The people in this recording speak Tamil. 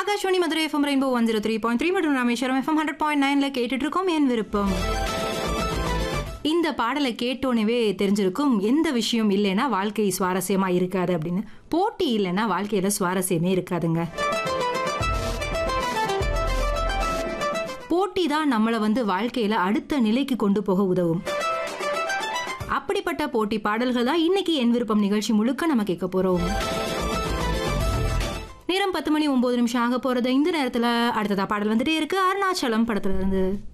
Akashvani Madurai FM rainbow one zero three point three மற்றும் ராமேஸ்வரம் எஃப்எம் ஹண்ட்ரட் பாயிண்ட் நைன்ல கேட்டுட்டு இருக்கோம் என் விருப்பம் இந்த பாடலை கேட்டோனவே தெரிஞ்சிருக்கும் எந்த விஷயம் இல்லைன்னா வாழ்க்கை சுவாரஸ்யமா இருக்காது அப்படின்னு போட்டி இல்லைன்னா வாழ்க்கையில சுவாரஸ்யமே இருக்காதுங்க போட்டி தான் நம்மளை வந்து வாழ்க்கையில அடுத்த நிலைக்கு கொண்டு போக உதவும் அப்படிப்பட்ட போட்டி பாடல்கள் தான் இன்னைக்கு என் விருப்பம் நிகழ்ச்சி முழுக்க நம்ம கேட்க போறோம் நேரம் பத்து மணி ஒன்பது நிமிஷம் ஆக போறது இந்த நேரத்துல அடுத்ததா பாடல் வந்துட்டே இருக்கு அருணாச்சலம் படத்துல இருந்து